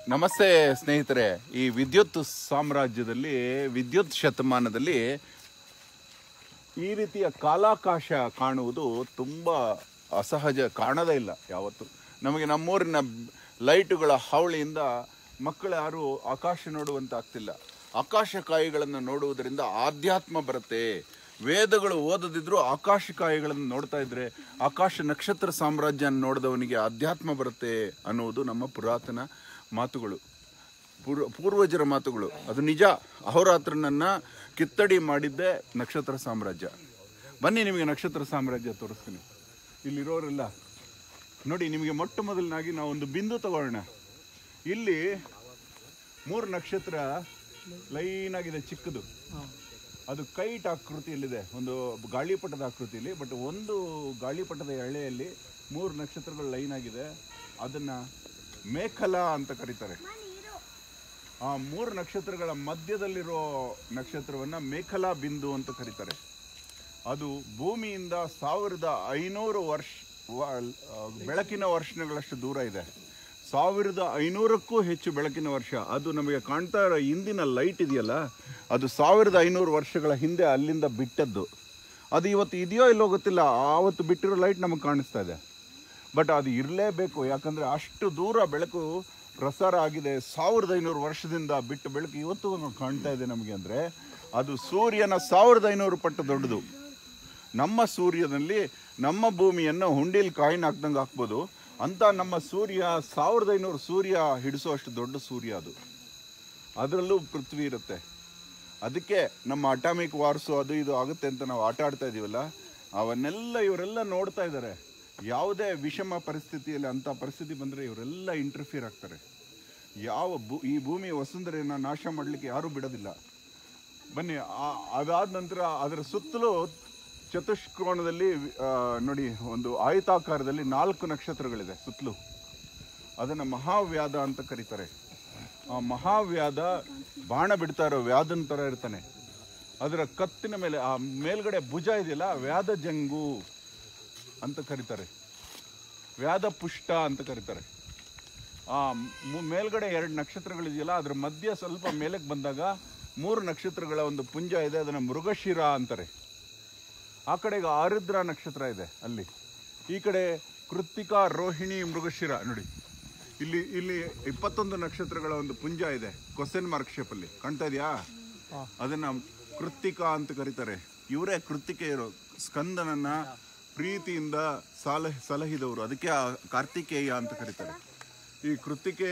ನಮಸ್ತೆ ಸ್ನೇಹಿತರೆ ಈ ವಿದ್ಯುತ್ ಸಾಮ್ರಾಜ್ಯದಲ್ಲಿ ವಿದ್ಯುತ್ ಶತಮಾನದಲ್ಲಿ ಈ ರೀತಿಯ ಕಾಲಾಕಾಶ ಕಾಣುವುದು ತುಂಬ ಅಸಹಜ ಕಾಣದೇ ಇಲ್ಲ ಯಾವತ್ತು ನಮಗೆ ನಮ್ಮೂರಿನ ಲೈಟುಗಳ ಹಾವಳಿಯಿಂದ ಮಕ್ಕಳು ಯಾರು ಆಕಾಶ ನೋಡುವಂತ ಆಗ್ತಿಲ್ಲ ಆಕಾಶಕಾಯಿಗಳನ್ನು ನೋಡುವುದರಿಂದ ಆಧ್ಯಾತ್ಮ ಬರುತ್ತೆ ವೇದಗಳು ಓದದಿದ್ರು ಆಕಾಶಕಾಯಿಗಳನ್ನು ನೋಡ್ತಾ ಇದ್ರೆ ಆಕಾಶ ನಕ್ಷತ್ರ ಸಾಮ್ರಾಜ್ಯ ನೋಡಿದವನಿಗೆ ಆಧ್ಯಾತ್ಮ ಬರುತ್ತೆ ಅನ್ನುವುದು ನಮ್ಮ ಪುರಾತನ ಮಾತುಗಳು ಪೂರ್ವ ಪೂರ್ವಜರ ಮಾತುಗಳು ಅದು ನಿಜ ಅಹೋರಾತ್ರನನ್ನ ಕಿತ್ತಡಿ ಮಾಡಿದ್ದೇ ನಕ್ಷತ್ರ ಸಾಮ್ರಾಜ್ಯ ಬನ್ನಿ ನಿಮಗೆ ನಕ್ಷತ್ರ ಸಾಮ್ರಾಜ್ಯ ತೋರಿಸ್ತೀನಿ ಇಲ್ಲಿರೋರೆಲ್ಲ ನೋಡಿ ನಿಮಗೆ ಮೊಟ್ಟ ಮೊದಲನಾಗಿ ನಾವು ಒಂದು ಬಿಂದು ತಗೊಳ್ಳೋಣ ಇಲ್ಲಿ ಮೂರು ನಕ್ಷತ್ರ ಲೈನ್ ಆಗಿದೆ ಚಿಕ್ಕದು ಅದು ಕೈಟ್ ಆಕೃತಿಯಲ್ಲಿದೆ ಒಂದು ಗಾಳಿಪಟದ ಆಕೃತಿಯಲ್ಲಿ ಬಟ್ ಒಂದು ಗಾಳಿಪಟದ ಎಳೆಯಲ್ಲಿ ಮೂರು ನಕ್ಷತ್ರಗಳು ಲೈನ್ ಆಗಿದೆ ಅದನ್ನ ಮೇಖಲಾ ಅಂತ ಕರೀತಾರೆ ಆ ಮೂರು ನಕ್ಷತ್ರಗಳ ಮಧ್ಯದಲ್ಲಿರೋ ನಕ್ಷತ್ರವನ್ನ ಮೇಖಲಾ ಬಿಂದು ಅಂತ ಕರೀತಾರೆ ಅದು ಭೂಮಿಯಿಂದ ಸಾವಿರದ ಐನೂರು ವರ್ಷ ವ- ಆ, ಬೆಳಕಿನ ವರ್ಷಗಳಷ್ಟು ದೂರ ಇದೆ ಸಾವಿರದ ಐನೂರಕ್ಕೂ ಹೆಚ್ಚು ಬೆಳಕಿನ ವರ್ಷ ಅದು ನಮಗೆ ಕಾಣ್ತಾ ಇರೋ ಇಂದಿನ ಲೈಟ್ ಇದೆಯಲ್ಲ ಅದು ಸಾವಿರದ ಐನೂರು ವರ್ಷಗಳ ಹಿಂದೆ ಅಲ್ಲಿಂದ ಬಿಟ್ಟದ್ದು ಅದು ಇವತ್ತು ಇದೆಯೋ ಇಲ್ಲೋ ಗೊತ್ತಿಲ್ಲ ಆವತ್ತು ಬಿಟ್ಟಿರೋ ಲೈಟ್ ನಮಗೆ ಕಾಣಿಸ್ತಾ ಇದೆ ಬಟ್ ಅದು ಇರಲೇಬೇಕು ಯಾಕಂದ್ರೆ ಅಷ್ಟು ದೂರ ಬೆಳಕು ಪ್ರಸಾರ ಆಗಿದೆ ಸಾವಿರದ ಐನೂರು ವರ್ಷದಿಂದ ಬಿಟ್ಟು ಬೆಳಕು ಇವತ್ತು ಕಾಣ್ತಾ ಇದೆ ನಮಗೆ ಅಂದ್ರೆ ಅದು ಸೂರ್ಯನ ಸಾವಿರದ ಐನೂರು ಪಟ್ಟು ದೊಡ್ಡದು ನಮ್ಮ ಸೂರ್ಯನಲ್ಲಿ ನಮ್ಮ ಭೂಮಿಯನ್ನು ಹುಂಡಿಲ್ ಕಾಯಿನ್ ಹಾಕ್ದಂಗೆ ಹಾಕ್ಬೋದು ಅಂತ ನಮ್ಮ ಸೂರ್ಯ ಸಾವಿರದ ಐನೂರು ಸೂರ್ಯ ಹಿಡಿಸುವಷ್ಟು ದೊಡ್ಡ ಸೂರ್ಯ ಅದು ಅದರಲ್ಲೂ ಪೃಥ್ವಿ ಇರುತ್ತೆ ಅದಕ್ಕೆ ನಮ್ಮ ಅಟಾಮಿಕ್ ವಾರ್ಸು ಅದು ಇದು ಆಗುತ್ತೆ ಅಂತ ನಾವು ಆಟ ಆಡ್ತಾ ಇದೀವಲ್ಲ ಅವನ್ನೆಲ್ಲ ಇವರೆಲ್ಲ ನೋಡ್ತಾ ಇದ್ದಾರೆ ಯಾವುದೇ ವಿಷಮ ಪರಿಸ್ಥಿತಿಯಲ್ಲಿ ಅಂತ ಪರಿಸ್ಥಿತಿ ಬಂದರೆ ಇವರೆಲ್ಲ ಇಂಟರ್ಫಿಯರ್ ಆಗ್ತಾರೆ ಯಾವ ಭೂ ಈ ಭೂಮಿಯ ವಸುಂಧರೆಯನ್ನು ನಾಶ ಮಾಡಲಿಕ್ಕೆ ಯಾರೂ ಬಿಡೋದಿಲ್ಲ ಬನ್ನಿ ಆ- ಅದಾದ ನಂತರ ಅದರ ಸುತ್ತಲೂ ಚತುಷ್ಕೋಣದಲ್ಲಿ ಆ, ನೋಡಿ ಒಂದು ಆಯತಾಕಾರದಲ್ಲಿ ನಾಲ್ಕು ನಕ್ಷತ್ರಗಳಿದೆ ಸುತ್ತಲೂ ಅದನ್ನ ಮಹಾವ್ಯಾದ ಅಂತ ಕರೀತಾರೆ ಆ ಮಹಾವ್ಯಾದ ಬಾಣ ಬಿಡ್ತಾ ಇರೋ ವ್ಯಾದನ ತರ ಇರ್ತಾನೆ ಅದರ ಕತ್ತಿನ ಮೇಲೆ ಆ ಮೇಲ್ಗಡೆ ಭುಜ ಇದೆಯಲ್ಲ ವ್ಯಾದ ಜಂಗು ಅಂತ ಕರೀತಾರೆ ವ್ಯಾದ ಪುಷ್ಟ ಅಂತ ಕರೀತಾರೆ ಆ ಮು- ಮೇಲ್ಗಡೆ ಎರಡು ನಕ್ಷತ್ರಗಳಿದೆಯಲ್ಲ ಅದ್ರ ಮಧ್ಯ ಸ್ವಲ್ಪ ಮೇಲಕ್ಕೆ ಬಂದಾಗ ಮೂರು ನಕ್ಷತ್ರಗಳ ಒಂದು ಪುಂಜ ಇದೆ ಅದನ್ನ ಮೃಗಶಿರ ಅಂತಾರೆ ಆ ಕಡೆಗೆ ಆರುದ್ರ ನಕ್ಷತ್ರ ಇದೆ ಅಲ್ಲಿ ಈ ಕಡೆ ಕೃತ್ತಿಕಾ ರೋಹಿಣಿ ಮೃಗಶಿರ ನೋಡಿ ಇಲ್ಲಿ ಇಲ್ಲಿ ಇಪ್ಪತ್ತೊಂದು ನಕ್ಷತ್ರಗಳ ಒಂದು ಪುಂಜ ಇದೆ ಕ್ವಶನ್ ಮಾರ್ಕ್ ಶೇಪಲ್ಲಿ ಕಾಣ್ತಾ ಇದೆಯಾ ಅದನ್ನ ಕೃತ್ತಿಕಾ ಅಂತ ಕರೀತಾರೆ ಇವರೇ ಕೃತ್ತಿಕೆಯರು ಸ್ಕಂದನನ್ನ ಪ್ರೀತಿಯಿಂದ ಸಾಲ ಸಲಹಿದವರು ಅದಕ್ಕೆ ಆ ಕಾರ್ತಿಕೇಯ ಅಂತ ಕರೀತಾರೆ ಈ ಕೃತ್ತಿಕೆ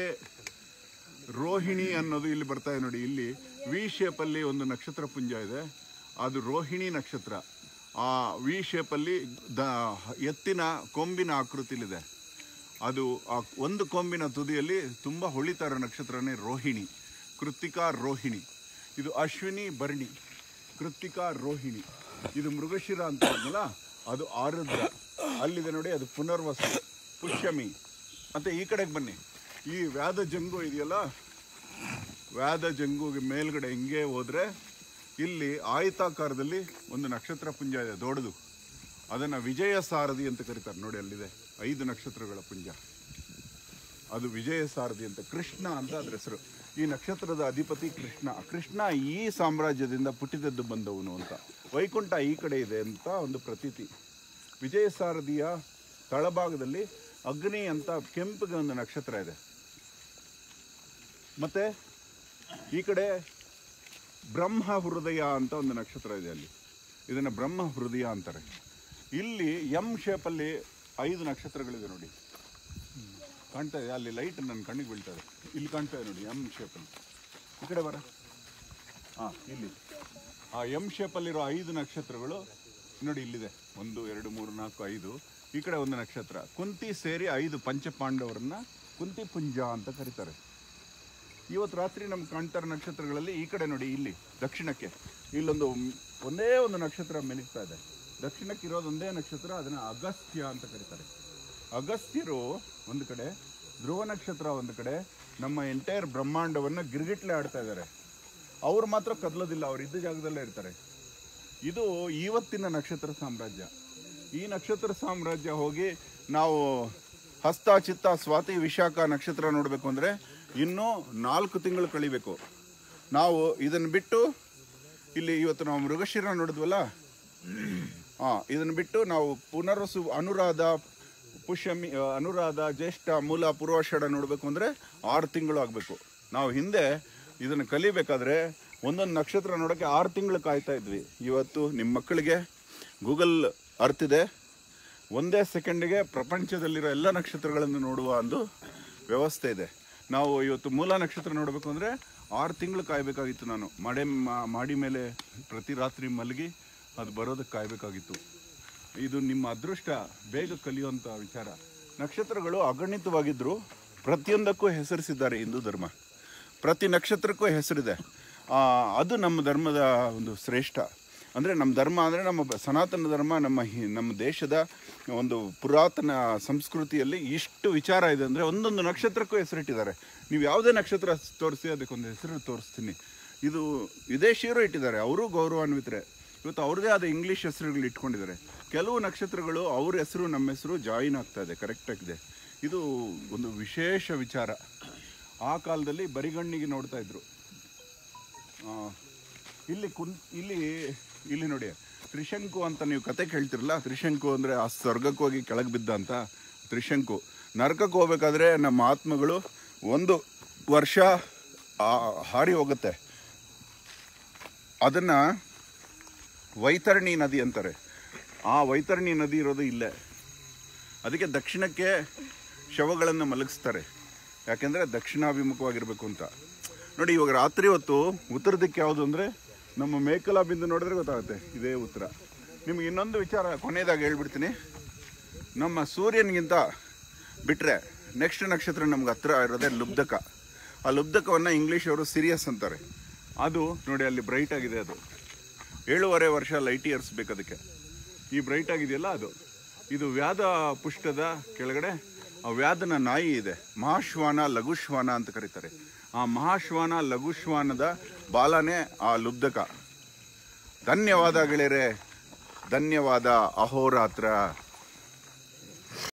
ರೋಹಿಣಿ ಅನ್ನೋದು ಇಲ್ಲಿ ಬರ್ತಾ ಇದೆ ನೋಡಿ ಇಲ್ಲಿ ವಿ ಶೇಪಲ್ಲಿ ಒಂದು ನಕ್ಷತ್ರ ಪುಂಜ ಇದೆ ಅದು ರೋಹಿಣಿ ನಕ್ಷತ್ರ ಆ ವಿ ಶೇಪಲ್ಲಿ ದ ಎತ್ತಿನ ಕೊಂಬಿನ ಆಕೃತಿಲಿದೆ ಅದು ಆ ಒಂದು ಕೊಂಬಿನ ತುದಿಯಲ್ಲಿ ತುಂಬ ಹೊಳಿತಾ ಇರೋ ನಕ್ಷತ್ರನೇ ರೋಹಿಣಿ ಕೃತ್ತಿಕಾ ರೋಹಿಣಿ ಇದು ಅಶ್ವಿನಿ ಭರಣಿ ಕೃತ್ತಿಕಾ ರೋಹಿಣಿ ಇದು ಮೃಗಶಿರ ಅಂತ ಹೇಳಿದ್ನಲ್ಲ ಅದು ಆರುದ್ರ ಅಲ್ಲಿದೆ ನೋಡಿ ಅದು ಪುನರ್ವಸು ಪುಷ್ಯಮಿ ಮತ್ತೆ ಈ ಕಡೆಗೆ ಬನ್ನಿ ಈ ವ್ಯಾದ ಜಂಗು ಇದೆಯಲ್ಲ ವ್ಯಾದ ಜಂಗುಗೆ ಮೇಲ್ಗಡೆ ಹಿಂಗೆ ಹೋದ್ರೆ ಇಲ್ಲಿ ಆಯತಾಕಾರದಲ್ಲಿ ಒಂದು ನಕ್ಷತ್ರ ಪುಂಜ ಇದೆ ದೊಡ್ಡದು ಅದನ್ನ ವಿಜಯ ಸಾರಥಿ ಅಂತ ಕರೀತಾರೆ ನೋಡಿ ಅಲ್ಲಿದೆ ಐದು ನಕ್ಷತ್ರಗಳ ಪುಂಜ ಅದು ವಿಜಯ ಸಾರಥಿ ಅಂತ ಕೃಷ್ಣ ಅಂತ ಅದ್ರ ಹೆಸರು ಈ ನಕ್ಷತ್ರದ ಅಧಿಪತಿ ಕೃಷ್ಣ ಕೃಷ್ಣ ಈ ಸಾಮ್ರಾಜ್ಯದಿಂದ ಪುಟ್ಟಿದದ್ದು ಬಂದವನು ಅಂತ ವೈಕುಂಠ ಈ ಕಡೆ ಇದೆ ಅಂತ ಒಂದು ಪ್ರತೀತಿ ವಿಜಯ ಸಾರಥಿಯ ತಳಭಾಗದಲ್ಲಿ ಅಗ್ನಿ ಅಂತ ಕೆಂಪಿಗೆ ಒಂದು ನಕ್ಷತ್ರ ಇದೆ ಮತ್ತೆ ಈ ಕಡೆ ಬ್ರಹ್ಮ ಹೃದಯ ಅಂತ ಒಂದು ನಕ್ಷತ್ರ ಇದೆ ಅಲ್ಲಿ ಇದನ್ನ ಬ್ರಹ್ಮ ಹೃದಯ ಅಂತಾರೆ ಇಲ್ಲಿ ಎಂ ಶೇಪಲ್ಲಿ ಐದು ನಕ್ಷತ್ರಗಳಿದೆ ನೋಡಿ ಕಾಣ್ತಾ ಇದೆ ಅಲ್ಲಿ ಲೈಟ್ ನನ್ನ ಕಣ್ಣಿಗೆ ಬೀಳ್ತಾ ಇದೆ ಇಲ್ಲಿ ಕಾಣ್ತಾ ಇದೆ ನೋಡಿ ಎಂ ಶೇಪಲ್ಲಿ ಈ ಕಡೆ ಬರ ಹಾ ಇಲ್ಲಿ ಆ ಎಂ ಶೇಪಲ್ಲಿರೋ ಐದು ನಕ್ಷತ್ರಗಳು ನೋಡಿ ಇಲ್ಲಿದೆ ಒಂದು ಎರಡು ಮೂರು ನಾಲ್ಕು ಐದು ಈ ಕಡೆ ಒಂದು ನಕ್ಷತ್ರ ಕುಂತಿ ಸೇರಿ ಐದು ಪಂಚಪಾಂಡವರನ್ನ ಕುಂತಿ ಪುಂಜ ಅಂತ ಕರೀತಾರೆ ಇವತ್ತು ರಾತ್ರಿ ನಮ್ಗೆ ಕಾಣ್ತಾ ಇರೋ ನಕ್ಷತ್ರಗಳಲ್ಲಿ ಈ ಕಡೆ ನೋಡಿ ಇಲ್ಲಿ ದಕ್ಷಿಣಕ್ಕೆ ಇಲ್ಲೊಂದು ಮ್- ಒಂದೇ ಒಂದು ನಕ್ಷತ್ರ ಮೆಲಿಗ್ತಾ ಇದೆ ದಕ್ಷಿಣಕ್ಕೆ ಇರೋದು ಒಂದೇ ನಕ್ಷತ್ರ ಅದನ್ನ ಅಗಸ್ತ್ಯ ಅಂತ ಕರೀತಾರೆ ಅಗಸ್ತ್ಯರು ಒಂದು ಕಡೆ ಧ್ರುವ ನಕ್ಷತ್ರ ಒಂದು ಕಡೆ ನಮ್ಮ ಎಂಟೈರ್ ಬ್ರಹ್ಮಾಂಡವನ್ನ ಗಿರ್ಗಿಟ್ಲೆ ಆಡ್ತಾ ಇದ್ದಾರೆ ಅವ್ರು ಮಾತ್ರ ಕದಲೋದಿಲ್ಲ ಅವ್ರು ಇದ್ದ ಜಾಗದಲ್ಲೇ ಇರ್ತಾರೆ ಇದು ಇವತ್ತಿನ ನಕ್ಷತ್ರ ಸಾಮ್ರಾಜ್ಯ ಈ ನಕ್ಷತ್ರ ಸಾಮ್ರಾಜ್ಯ ಹೋಗಿ ನಾವು ಹಸ್ತ ಚಿತ್ತ ಸ್ವಾತಿ ವಿಶಾಖ ನಕ್ಷತ್ರ ನೋಡಬೇಕು ಅಂದ್ರೆ ಇನ್ನೂ ನಾಲ್ಕು ತಿಂಗಳು ಕಳಿಬೇಕು ನಾವು ಇದನ್ನು ಬಿಟ್ಟು ಇಲ್ಲಿ ಇವತ್ತು ನಾವು ಮೃಗಶಿರ ನೋಡಿದ್ವಲ್ಲ ಹಾಂ ಇದನ್ನು ಬಿಟ್ಟು ನಾವು ಪುನರ್ವಸು ಅನುರಾಧ ಪುಷ್ಯಮಿ ಆ, ಅನುರಾಧ ಜ್ಯೇಷ್ಠ ಮೂಲ ಪೂರ್ವಾಷಾಢ ನೋಡಬೇಕು ಅಂದರೆ ಆರು ತಿಂಗಳು ಆಗಬೇಕು ನಾವು ಹಿಂದೆ ಇದನ್ನು ಕಲಿಬೇಕಾದ್ರೆ ಒಂದೊಂದು ನಕ್ಷತ್ರ ನೋಡೋಕ್ಕೆ ಆರು ತಿಂಗಳು ಕಾಯ್ತಾ ಇದ್ವಿ ಇವತ್ತು ನಿಮ್ಮ ಮಕ್ಕಳಿಗೆ ಗೂಗಲ್ ಅರ್ತ್ ಇದೆ ಒಂದೇ ಸೆಕೆಂಡಿಗೆ ಪ್ರಪಂಚದಲ್ಲಿರೋ ಎಲ್ಲ ನಕ್ಷತ್ರಗಳನ್ನು ನೋಡುವ ಒಂದು ವ್ಯವಸ್ಥೆ ಇದೆ ನಾವು ಇವತ್ತು ಮೂಲ ನಕ್ಷತ್ರ ನೋಡಬೇಕು ಅಂದರೆ ಆರು ತಿಂಗಳು ಕಾಯಬೇಕಾಗಿತ್ತು ನಾನು ಮಡೆ ಮಾ- ಮಾಡಿ ಮೇಲೆ ಪ್ರತಿ ರಾತ್ರಿ ಮಲಗಿ ಅದು ಬರೋದಕ್ಕೆ ಕಾಯಬೇಕಾಗಿತ್ತು ಇದು ನಿಮ್ಮ ಅದೃಷ್ಟ ಬೇಗ ಕಲಿಯುವಂಥ ವಿಚಾರ ನಕ್ಷತ್ರಗಳು ಅಗಣಿತವಾಗಿದ್ದರೂ ಪ್ರತಿಯೊಂದಕ್ಕೂ ಹೆಸರಿಸಿದ್ದಾರೆ ಹಿಂದೂ ಧರ್ಮ ಪ್ರತಿ ನಕ್ಷತ್ರಕ್ಕೂ ಹೆಸರಿದೆ ಆ, ಅದು ನಮ್ಮ ಧರ್ಮದ ಒಂದು ಶ್ರೇಷ್ಠ ಅಂದರೆ ನಮ್ಮ ಧರ್ಮ ಅಂದರೆ ನಮ್ಮ ಬ- ಸನಾತನ ಧರ್ಮ ನಮ್ಮ ಹಿ- ನಮ್ಮ ದೇಶದ ಒಂದು ಪುರಾತನ ಸಂಸ್ಕೃತಿಯಲ್ಲಿ ಇಷ್ಟು ವಿಚಾರ ಇದೆ ಅಂದರೆ ಒಂದೊಂದು ನಕ್ಷತ್ರಕ್ಕೂ ಹೆಸರಿಟ್ಟಿದ್ದಾರೆ ನೀವು ಯಾವುದೇ ನಕ್ಷತ್ರ ತೋರಿಸಿ ಅದಕ್ಕೊಂದು ಹೆಸರು ತೋರಿಸ್ತೀನಿ ಇದು ವಿದೇಶಿಯರು ಇಟ್ಟಿದ್ದಾರೆ ಅವರು ಗೌರವಾನ್ವಿತರೆ ಇವತ್ತು ಅವ್ರದ್ದೇ ಆದ ಇಂಗ್ಲೀಷ್ ಹೆಸರುಗಳು ಇಟ್ಕೊಂಡಿದ್ದಾರೆ ಕೆಲವು ನಕ್ಷತ್ರಗಳು ಅವ್ರ ಹೆಸರು ನಮ್ಮ ಹೆಸರು ಜಾಯಿನ್ ಆಗ್ತಾ ಇದೆ ಕರೆಕ್ಟಾಗಿದೆ ಇದು ಒಂದು ವಿಶೇಷ ವಿಚಾರ ಆ ಕಾಲದಲ್ಲಿ ಬರಿಗಣ್ಣಿಗೆ ನೋಡ್ತಾ ಇದ್ರು ಆ, ಇಲ್ಲಿ ಕುನ್ ಇಲ್ಲಿ ಇಲ್ಲಿ ನೋಡಿ ತ್ರಿಶಂಕು ಅಂತ ನೀವು ಕತೆ ಕೇಳ್ತಿರಲ್ಲ ತ್ರಿಶಂಕು ಅಂದರೆ ಆ ಸ್ವರ್ಗಕ್ಕೆ ಹೋಗಿ ಕೆಳಗೆ ಬಿದ್ದ ಅಂತ ತ್ರಿಶಂಕು ನರಕಕ್ಕೆ ಹೋಗ್ಬೇಕಾದ್ರೆ ನಮ್ಮ ಆತ್ಮಗಳು ಒಂದು ವರ್ಷ ಆ, ಹಾರಿ ಹೋಗುತ್ತೆ ಅದನ್ನು ವೈತರಣಿ ನದಿ ಅಂತಾರೆ ಆ ವೈತರಣಿ ನದಿ ಇರೋದು ಇಲ್ಲೇ ಅದಕ್ಕೆ ದಕ್ಷಿಣಕ್ಕೆ ಶವಗಳನ್ನು ಮಲಗಿಸ್ತಾರೆ ಯಾಕೆಂದರೆ ದಕ್ಷಿಣಾಭಿಮುಖವಾಗಿರಬೇಕು ಅಂತ ನೋಡಿ ಇವಾಗ ರಾತ್ರಿ ಹೊತ್ತು ಉತ್ತರ ದಿಕ್ಕು ಯಾವುದು ಅಂದರೆ ನಮ್ಮ ಮೇಕಲ ಬಿಂದು ನೋಡಿದ್ರೆ ಗೊತ್ತಾಗುತ್ತೆ ಇದೇ ಉತ್ತರ ನಿಮ್ಗೆ ಇನ್ನೊಂದು ವಿಚಾರ ಕೊನೆಯದಾಗಿ ಹೇಳ್ಬಿಡ್ತೀನಿ ನಮ್ಮ ಸೂರ್ಯನಿಗಿಂತ ಬಿಟ್ಟರೆ ನೆಕ್ಸ್ಟ್ ನಕ್ಷತ್ರ ನಮ್ಗೆ ಹತ್ರ ಇರೋದೇ ಲುಬ್ಧಕ ಆ ಲುಬ್ಧಕವನ್ನು ಇಂಗ್ಲೀಷ್ ಅವರು ಸಿರಿಯಸ್ ಅಂತಾರೆ ಅದು ನೋಡಿ ಅಲ್ಲಿ ಬ್ರೈಟ್ ಆಗಿದೆ ಅದು ಏಳುವರೆ ವರ್ಷ ಲೈಟ್ ಇಯರ್ಸ್ ಬೇಕು ಅದಕ್ಕೆ ಈ ಬ್ರೈಟ್ ಆಗಿದೆಯಲ್ಲ ಅದು ಇದು ವ್ಯಾಧ ಪುಷ್ಟದ ಕೆಳಗಡೆ ಆ ವ್ಯಾಧನ ನಾಯಿ ಇದೆ ಮಹಾಶ್ವಾನ ಲಘುಶ್ವಾನ ಅಂತ ಕರೀತಾರೆ ಆ ಮಹಾಶ್ವಾನ ಲಘುಶ್ವಾನದ ಬಾಲನೇ ಆ ಲುಬ್ಧಕ ಧನ್ಯವಾದ ಗೆಳೆಯರೆ ಧನ್ಯವಾದ ಅಹೋರಾತ್ರ